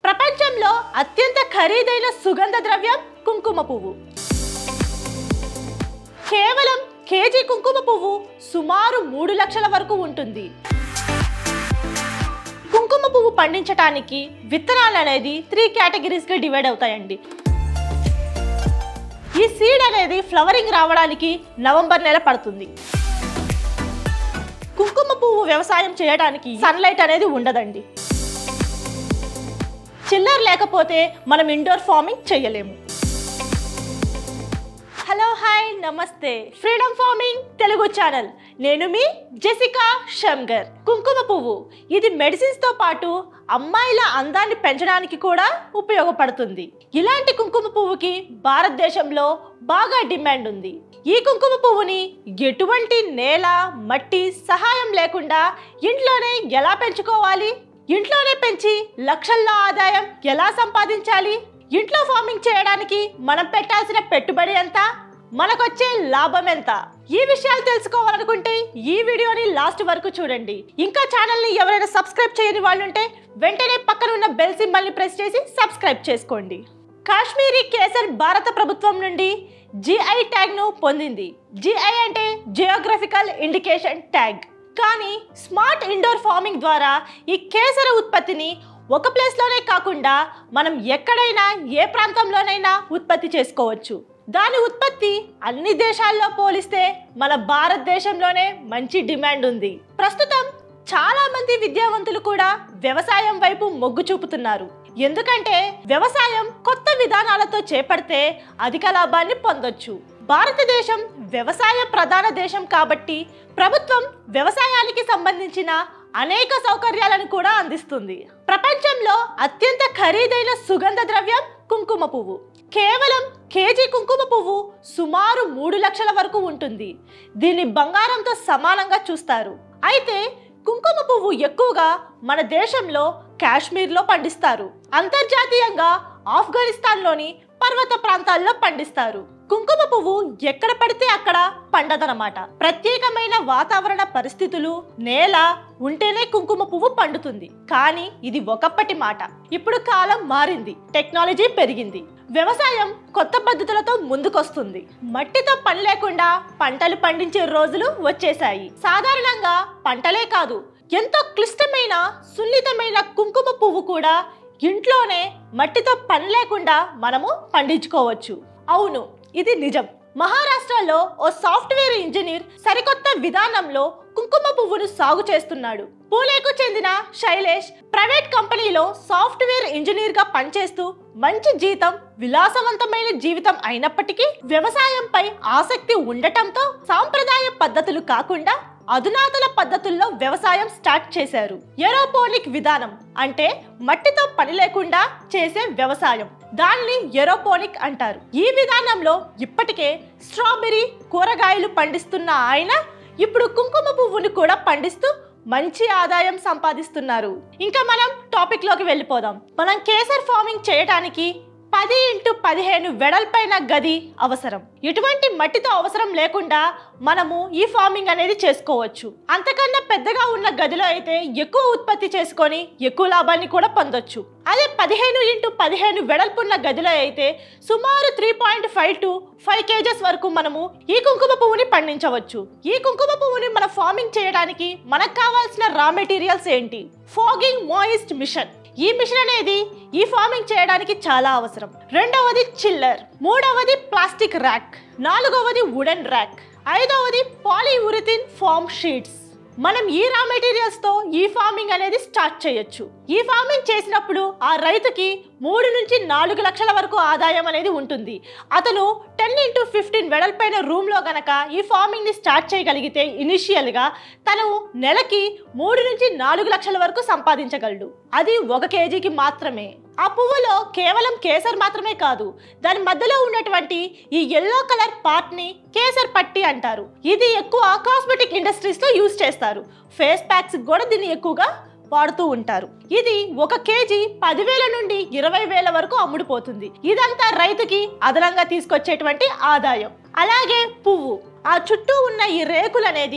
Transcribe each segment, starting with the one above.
ప్రపంచంలో అత్యంత ఖరీదైన సుగంధ ద్రవ్యం కుంకుమ పువ్వు కేవలం కేజీ కుంకుమ పువ్వు సుమారు మూడు లక్షల వరకు ఉంటుంది కుంకుమ పువ్వు పండించటానికి విత్తనాలు అనేది త్రీ కేటగిరీస్గా డివైడ్ అవుతాయండి ఈ సీడ్ అనేది ఫ్లవరింగ్ రావడానికి నవంబర్ నెల పడుతుంది కుంకుమ పువ్వు వ్యవసాయం చేయడానికి సన్లైట్ అనేది ఉండదండి చిల్లర్ లేకపోతే మనం ఇండోర్ ఫార్మింగ్ చేయలేము హలో హాయ్ నమస్తే ఫ్రీడమ్ ఫార్మింగ్ తెలుగు ఛానల్ నేను మీ జెసికా షంగర్ కుంకుమ పువ్వు ఇది మెడిసిన్స్ తో పాటు అమ్మాయిల అందాన్ని పెంచడానికి కూడా ఉపయోగపడుతుంది ఇలాంటి కుంకుమ పువ్వుకి భారతదేశంలో బాగా డిమాండ్ ఉంది ఈ కుంకుమ పువ్వుని ఎటువంటి నేల మట్టి సహాయం లేకుండా ఇంట్లోనే ఎలా పెంచుకోవాలి ఇంట్లోనే పెంచి లక్షల్లో ఆదాయం ఎలా సంపాదించాలి ఇంట్లో ఫార్మింగ్ చేయడానికి మనం పెట్టాల్సిన పెట్టుబడి ఎంత మనకొచ్చే లాభం ఎంత ఈ విషయాలు తెలుసుకోవాలనుకుంటే ఈ వీడియోని లాస్ట్ వరకు చూడండి ఇంకా ఛానల్ ని ఎవరైనా సబ్స్క్రైబ్ చేయని వాళ్ళు ఉంటే వెంటనే పక్కన ఉన్న బెల్ సింబల్ ని ప్రెస్ చేసి సబ్స్క్రైబ్ చేసుకోండి కాశ్మీరీ కేసర్ భారత ప్రభుత్వం నుండి జిఐ ట్యాగ్ ను పొందింది జిఐ అంటే జియోగ్రఫికల్ ఇండికేషన్ ట్యాగ్ కానీ స్మార్ట్ ఇండోర్ ఫార్మింగ్ ద్వారా ఈ కేసర ఉత్పత్తిని ఒక ప్లేస్లోనే కాకుండా మనం ఎక్కడైనా ఏ ప్రాంతంలోనైనా ఉత్పత్తి చేసుకోవచ్చు దాని ఉత్పత్తి అన్ని దేశాల్లో పోలిస్తే మన భారతదేశంలోనే మంచి డిమాండ్ ఉంది ప్రస్తుతం చాలా మంది విద్యావంతులు కూడా వ్యవసాయం వైపు మొగ్గు చూపుతున్నారు ఎందుకంటే వ్యవసాయం కొత్త విధానాలతో చేపడితే అధిక లాభాన్ని పొందొచ్చు భారతదేశం వ్యవసాయ ప్రధాన దేశం కాబట్టి ప్రభుత్వం వ్యవసాయానికి సంబంధించిన అనేక సౌకర్యాలను కూడా అందిస్తుంది ప్రపంచంలో అత్యంత ఖరీదైన సుగంధ ద్రవ్యం కుంకుమ పువ్వు కేవలం కేజీ కుంకుమ పువ్వు సుమారు మూడు లక్షల వరకు ఉంటుంది దీన్ని బంగారంతో సమానంగా చూస్తారు అయితే కుంకుమ పువ్వు ఎక్కువగా మన దేశంలో కాశ్మీర్లో పండిస్తారు అంతర్జాతీయంగా ఆఫ్ఘనిస్తాన్లోని పర్వత ప్రాంతాల్లో పండిస్తారు కుంకుమ పువ్వు ఎక్కడ పడితే అక్కడ పండదనమాట ప్రత్యేకమైన వాతావరణ పరిస్థితులు నేల ఉంటేనే కుంకుమ పువ్వు పండుతుంది కానీ ఇది ఒకప్పటి మాట ఇప్పుడు కాలం మారింది టెక్నాలజీ పెరిగింది వ్యవసాయం కొత్త పద్ధతులతో ముందుకొస్తుంది మట్టితో పని లేకుండా పంటలు పండించే రోజులు వచ్చేసాయి సాధారణంగా పంటలే కాదు ఎంతో క్లిష్టమైన సున్నితమైన కుంకుమ పువ్వు కూడా ఇంట్లోనే మట్టితో పని లేకుండా మనము పండించుకోవచ్చు అవును ఇది నిజం మహారాష్ట్రలో ఓ సాఫ్ట్వేర్ ఇంజనీర్ సరికొత్త విధానంలో కుంకుమ పువ్వును సాగు చేస్తున్నాడు పూణేకు చెందిన శైలేష్ ప్రైవేట్ కంపెనీలో సాఫ్ట్వేర్ ఇంజనీర్ గా పనిచేస్తూ మంచి జీతం విలాసవంతమైన జీవితం అయినప్పటికీ వ్యవసాయంపై ఆసక్తి ఉండటంతో సాంప్రదాయ పద్ధతులు కాకుండా అధునాతన పద్ధతుల్లో వ్యవసాయం స్టార్ట్ చేశారు ఎరోపోనిక్ విధానం అంటే మట్టితో పని లేకుండా చేసే వ్యవసాయం దాన్ని ఎరోపోనిక్ అంటారు ఈ విధానంలో ఇప్పటికే స్ట్రాబెర్రీ కూరగాయలు పండిస్తున్న ఆయన ఇప్పుడు కుంకుమ పువ్వును కూడా పండిస్తూ మంచి ఆదాయం సంపాదిస్తున్నారు ఇంకా మనం టాపిక్ లోకి వెళ్ళిపోదాం మనం కేసర్ ఫార్మింగ్ చేయడానికి పది ఇంటూ పదిహేను వెడల్పైన గది అవసరం ఎటువంటి మట్టితో అవసరం లేకుండా మనము ఈ ఫార్మింగ్ అనేది చేసుకోవచ్చు అంతకన్నా పెద్దగా ఉన్న గదిలో అయితే ఎక్కువ ఉత్పత్తి చేసుకొని ఎక్కువ లాభాన్ని కూడా పొందొచ్చు అదే పదిహేను ఇంటూ పదిహేను వెడల్పున్న గదిలో అయితే సుమారు three point five to five cages వరకు మనము ఈ కుంకుమ పువ్వుని పండించవచ్చు ఈ కుంకుమ పువ్వుని మన ఫార్మింగ్ చేయడానికి మనకు కావాల్సిన రా మెటీరియల్స్ ఏంటి ఫాగింగ్ మాయిస్ట్ మిషన్ ఈ మిషన్ అనేది ఈ ఫార్మింగ్ చేయడానికి చాలా అవసరం రెండవది చిల్లర్ మూడవది ప్లాస్టిక్ ర్యాక్ నాలుగవది వుడెన్ ర్యాక్ ఐదవది పాలీయూరిథిన్ ఫార్మ్ షీట్స్ మనం ఈ రా మెటీరియల్స్ తో ఈ ఫార్మింగ్ అనేది స్టార్ట్ చేయొచ్చు ఈ ఫార్మింగ్ చేసినప్పుడు ఆ రైతుకి మూడు నుంచి నాలుగు లక్షల వరకు ఆదాయం అనేది ఉంటుంది అతను టెన్ ఇంటూ ఫిఫ్టీన్ వెడల్పైన రూమ్ లో గనక ఈ ఫార్మింగ్ ని స్టార్ట్ చేయగలిగితే ఇనిషియల్ గా తను నెలకి మూడు నుంచి నాలుగు లక్షల వరకు సంపాదించగలడు అది ఒక కేజీకి మాత్రమే ఆ పువ్వులో కేవలం కేసర్ మాత్రమే కాదు దాని మధ్యలో ఉన్నటువంటి ఈ ఎల్లో కలర్ పార్ట్ ని కేసర్ పట్టి అంటారు ఇది ఎక్కువ కాస్మెటిక్ ఇండస్ట్రీస్ లో యూజ్ చేస్తారు ఫేస్ ప్యాక్స్ కూడా దీన్ని ఎక్కువగా వాడుతూ ఉంటారు ఇది ఒక కేజీ పదివేల నుండి ఇరవై వేల వరకు అమ్ముడుపోతుంది ఇదంతా రైతుకి అదనంగా తీసుకొచ్చేటువంటి ఆదాయం అలాగే పువ్వు ఆ చుట్టూ ఉన్న ఈ రేకులు అనేది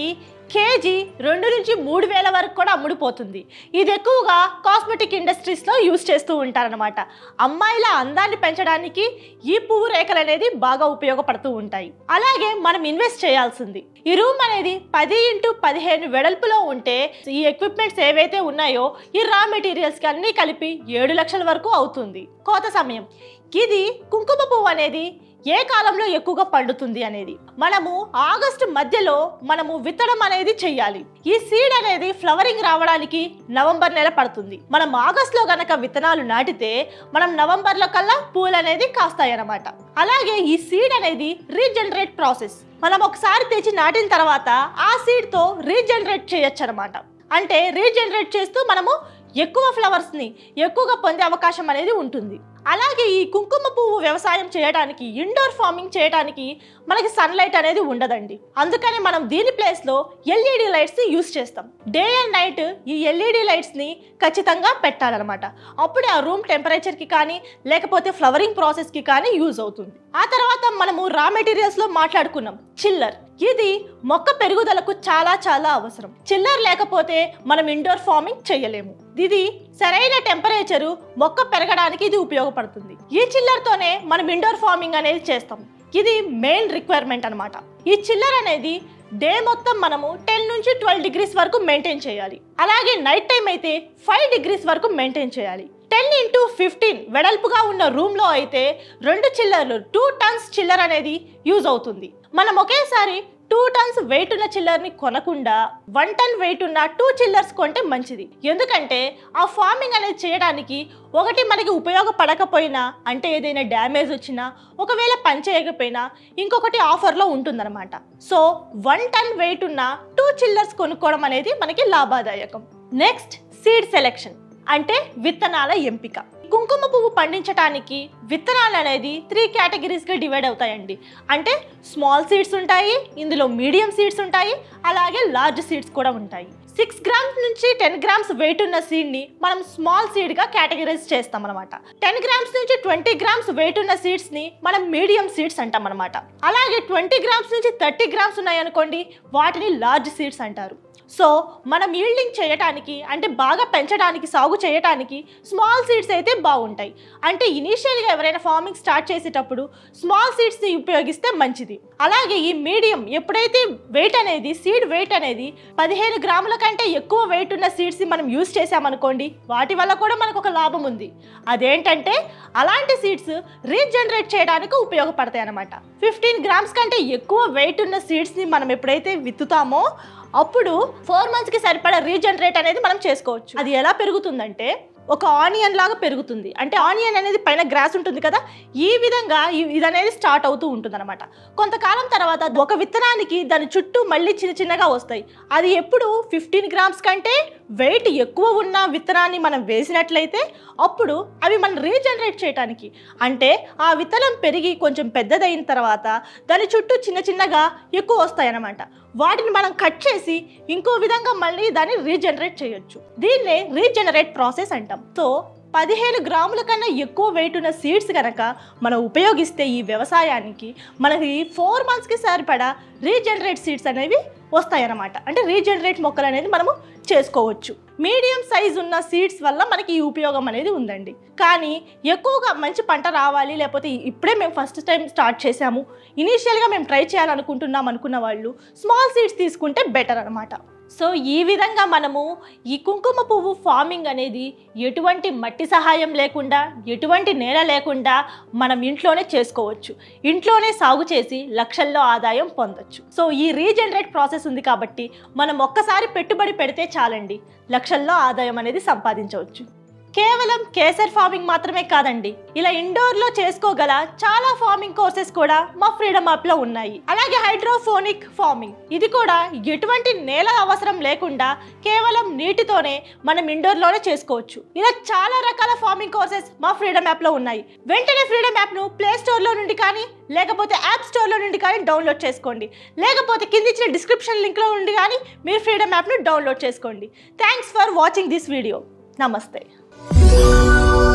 కేజీ రెండు నుంచి మూడు వేల వరకు కూడా అమ్ముడుపోతుంది ఇది ఎక్కువగా కాస్మెటిక్ ఇండస్ట్రీస్లో యూస్ చేస్తూ ఉంటారనమాట అమ్మాయిల అందాన్ని పెంచడానికి ఈ పువ్వు రేఖలు అనేది బాగా ఉపయోగపడుతూ ఉంటాయి అలాగే మనం ఇన్వెస్ట్ చేయాల్సింది ఈ రూమ్ అనేది పది ఇంటూ పదిహేను వెడల్పులో ఉంటే ఈ ఎక్విప్మెంట్స్ ఏవైతే ఉన్నాయో ఈ రా మెటీరియల్స్కి అన్నీ కలిపి ఏడు లక్షల వరకు అవుతుంది కోత సమయం ఇది కుంకుమ పువ్వు అనేది ఏ కాలంలో ఎక్కువగా పండుతుంది అనేది మనము ఆగస్టు మధ్యలో మనము విత్తడం అనేది చెయ్యాలి ఈ సీడ్ అనేది ఫ్లవరింగ్ రావడానికి నవంబర్ నెల పడుతుంది మనం ఆగస్టులో గనక విత్తనాలు నాటితే మనం నవంబర్లో కల్లా పూలు అనేది కాస్తాయి అన్నమాట అలాగే ఈ సీడ్ అనేది రీజనరేట్ ప్రాసెస్ మనం ఒకసారి తెచ్చి నాటిన తర్వాత ఆ సీడ్తో రీజనరేట్ చేయొచ్చు అనమాట అంటే రీజనరేట్ చేస్తూ మనము ఎక్కువ ఫ్లవర్స్ని ఎక్కువగా పొందే అవకాశం అనేది ఉంటుంది అలాగే ఈ కుంకుమ పువ్వు వ్యవసాయం చేయడానికి ఇండోర్ ఫార్మింగ్ చేయడానికి మనకి సన్లైట్ అనేది ఉండదండి అందుకని మనం దీని ప్లేస్లో ఎల్ఈడి లైట్స్ని యూస్ చేస్తాం డే అండ్ నైట్ ఈ ఎల్ఈడి లైట్స్ని ఖచ్చితంగా పెట్టాలన్నమాట అప్పుడే ఆ రూమ్ టెంపరేచర్కి కానీ లేకపోతే ఫ్లవరింగ్ ప్రాసెస్కి కానీ యూజ్ అవుతుంది ఆ తర్వాత మనము రా మెటీరియల్స్లో మాట్లాడుకున్నాం చిల్లర్ ఇది మొక్క పెరుగుదలకు చాలా చాలా అవసరం చిల్లర్ లేకపోతే మనం ఇండోర్ ఫార్మింగ్ చేయలేము ఇది సరైన టెంపరేచరు మొక్క పెరగడానికి ఇది ఉపయోగపడుతుంది ఈ చిల్లర్తోనే మనం ఇండోర్ ఫార్మింగ్ అనేది చేస్తాం ఇది మెయిన్ రిక్వైర్మెంట్ అనమాట ఈ చిల్లర్ అనేది డే మొత్తం మనము టెన్ నుంచి ట్వెల్వ్ డిగ్రీస్ వరకు మెయింటైన్ చేయాలి అలాగే నైట్ టైం అయితే ఫైవ్ డిగ్రీస్ వరకు మెయింటైన్ చేయాలి టెన్ ఇంటూ ఫిఫ్టీన్ వెడల్పుగా ఉన్న రూమ్లో అయితే రెండు చిల్లర్లు టూ టన్స్ చిల్లర్ అనేది యూజ్ అవుతుంది మనం ఒకేసారి టూ టన్స్ వెయిట్ ఉన్న చిల్లర్ని కొనకుండా వన్ టన్ వెయిట్ ఉన్న టూ చిల్లర్స్ కొంటే మంచిది ఎందుకంటే ఆ ఫార్మింగ్ అనేది చేయడానికి ఒకటి మనకి ఉపయోగపడకపోయినా అంటే ఏదైనా డ్యామేజ్ వచ్చినా ఒకవేళ పని చేయకపోయినా ఇంకొకటి ఆఫర్లో ఉంటుందన్నమాట సో వన్ టన్ వెయిట్ ఉన్న టూ చిల్లర్స్ కొనుక్కోవడం అనేది మనకి లాభదాయకం నెక్స్ట్ సీడ్ సెలెక్షన్ అంటే విత్తనాల ఎంపిక కుంకుమ పువ్వు పండించడానికి విత్తనాలు అనేది త్రీ కేటగిరీస్గా డివైడ్ అవుతాయండి అంటే స్మాల్ సీడ్స్ ఉంటాయి ఇందులో మీడియం సీడ్స్ ఉంటాయి అలాగే లార్జ్ సీడ్స్ కూడా ఉంటాయి సిక్స్ గ్రామ్స్ నుంచి టెన్ గ్రామ్స్ వెయిట్ ఉన్న సీడ్ని మనం స్మాల్ సీడ్గా కేటగిరైజ్ చేస్తాం అనమాట టెన్ గ్రామ్స్ నుంచి ట్వంటీ గ్రామ్స్ వెయిట్ ఉన్న సీడ్స్ని మనం మీడియం సీడ్స్ అంటాం అనమాట అలాగే ట్వంటీ గ్రామ్స్ నుంచి థర్టీ గ్రామ్స్ ఉన్నాయనుకోండి వాటిని లార్జ్ సీడ్స్ అంటారు సో మనం ఈల్డింగ్ చేయటానికి అంటే బాగా పెంచడానికి సాగు చేయటానికి స్మాల్ సీడ్స్ అయితే బాగుంటాయి అంటే ఇనీషియల్గా ఎవరైనా ఫార్మింగ్ స్టార్ట్ చేసేటప్పుడు స్మాల్ సీడ్స్ని ఉపయోగిస్తే మంచిది అలాగే ఈ మీడియం ఎప్పుడైతే వెయిట్ అనేది సీడ్ వెయిట్ అనేది పదిహేను గ్రాముల కంటే ఎక్కువ వెయిట్ ఉన్న సీడ్స్ని మనం యూస్ చేసామనుకోండి వాటి వల్ల కూడా మనకు ఒక లాభం ఉంది అదేంటంటే అలాంటి సీడ్స్ రీజనరేట్ చేయడానికి ఉపయోగపడతాయి అన్నమాట ఫిఫ్టీన్ గ్రామ్స్ కంటే ఎక్కువ వెయిట్ ఉన్న సీడ్స్ని మనం ఎప్పుడైతే విత్తుతామో అప్పుడు ఫోర్ మంత్స్కి సరిపడా రీజనరేట్ అనేది మనం చేసుకోవచ్చు అది ఎలా పెరుగుతుందంటే ఒక ఆనియన్ లాగా పెరుగుతుంది అంటే ఆనియన్ అనేది పైన గ్రాస్ ఉంటుంది కదా ఈ విధంగా ఇ- ఇది అనేది స్టార్ట్ అవుతూ ఉంటుంది అనమాట కొంతకాలం తర్వాత ఒక విత్తనానికి దాని చుట్టూ మళ్ళీ చిన్న చిన్నగా వస్తాయి అది ఎప్పుడు ఫిఫ్టీన్ గ్రామ్స్ కంటే వెయిట్ ఎక్కువ ఉన్న విత్తనాన్ని మనం వేసినట్లయితే అప్పుడు అవి మనం రీజనరేట్ చేయడానికి అంటే ఆ విత్తనం పెరిగి కొంచెం పెద్దదైన తర్వాత దాని చుట్టూ చిన్న చిన్నగా ఎక్కువ వస్తాయి అన్నమాట వాటిని మనం కట్ చేసి ఇంకో విధంగా మళ్ళీ దాన్ని రీజనరేట్ చేయొచ్చు దీన్నే రీజనరేట్ ప్రాసెస్ అంటాం సో పదిహేను గ్రాముల కన్నా ఎక్కువ వెయిట్ ఉన్న సీడ్స్ కనుక మనం ఉపయోగిస్తే ఈ వ్యవసాయానికి మనకి ఫోర్ మంత్స్కి సరిపడా రీజనరేట్ సీడ్స్ అనేవి వస్తాయన్నమాట అంటే రీజనరేట్ మొక్కలు అనేది మనము చేసుకోవచ్చు మీడియం సైజ్ ఉన్న సీడ్స్ వల్ల మనకి ఈ ఉపయోగం అనేది ఉందండి కానీ ఎక్కువగా మంచి పంట రావాలి లేకపోతే ఇప్పుడే మేము ఫస్ట్ టైం స్టార్ట్ చేసాము ఇనీషియల్గా మేము ట్రై చేయాలనుకుంటున్నాం అనుకున్న వాళ్ళు స్మాల్ సీడ్స్ తీసుకుంటే బెటర్ అనమాట సో ఈ విధంగా మనము ఈ కుంకుమ పువ్వు ఫార్మింగ్ అనేది ఎటువంటి మట్టి సహాయం లేకుండా ఎటువంటి నేల లేకుండా మనం ఇంట్లోనే చేసుకోవచ్చు ఇంట్లోనే సాగు చేసి లక్షల్లో ఆదాయం పొందొచ్చు సో ఈ రీజనరేట్ ప్రాసెస్ ఉంది కాబట్టి మనం ఒక్కసారి పెట్టుబడి పెడితే చాలండి లక్షల్లో ఆదాయం అనేది సంపాదించవచ్చు కేవలం కేసర్ ఫార్మింగ్ మాత్రమే కాదండి ఇలా ఇండోర్ లో చేసుకోగల చాలా ఫార్మింగ్ కోర్సెస్ కూడా మా ఫ్రీడమ్ యాప్ లో ఉన్నాయి అలాగే హైడ్రోఫోనిక్ ఫార్మింగ్ ఇది కూడా ఎటువంటి నేల అవసరం లేకుండా కేవలం నీటితోనే మనం ఇండోర్ లోనే చేసుకోవచ్చు ఇలా చాలా రకాల ఫార్మింగ్ కోర్సెస్ మా ఫ్రీడమ్ యాప్ లో ఉన్నాయి వెంటనే ఫ్రీడమ్ యాప్ ను ప్లే స్టోర్ లో నుండి కానీ లేకపోతే యాప్ స్టోర్ లో నుండి కానీ డౌన్లోడ్ చేసుకోండి లేకపోతే కింద ఇచ్చిన డిస్క్రిప్షన్ లింక్ లో నుండి కానీ మీరు ఫ్రీడమ్ యాప్ ను డౌన్లోడ్ చేసుకోండి thanks for watching this video నమస్తే